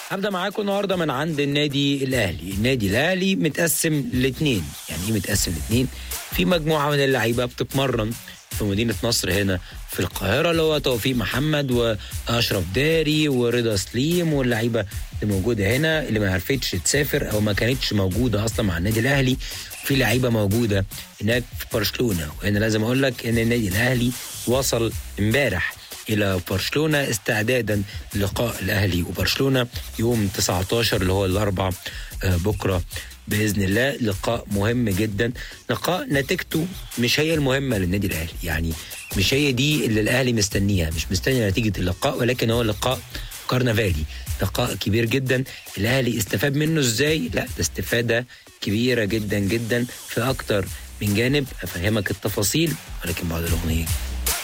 هبدا معاكم النهارده من عند النادي الاهلي النادي الاهلي متقسم لاثنين يعني ايه متقسم لاثنين في مجموعه من اللعيبه بتتمرن في مدينه نصر هنا في القاهره اللي هو توفيق محمد واشرف داري ورضا سليم واللعيبه اللي موجوده هنا اللي ما عرفتش تسافر او ما كانتش موجوده اصلا مع النادي الاهلي في لعيبه موجوده هناك في برشلونه وهنا لازم اقول لك ان النادي الاهلي وصل امبارح الى برشلونه استعدادا للقاء الاهلي وبرشلونه يوم 19 اللي هو الاربع آه، بكره باذن الله لقاء مهم جدا لقاء نتيجته مش هي المهمه للنادي الاهلي يعني مش هي دي اللي الاهلي مستنيها مش مستني نتيجه اللقاء ولكن هو لقاء كارنفالي لقاء كبير جدا الاهلي استفاد منه ازاي لا ده استفاده كبيره جدا جدا في اكتر من جانب افهمك التفاصيل ولكن بعد الاغنيه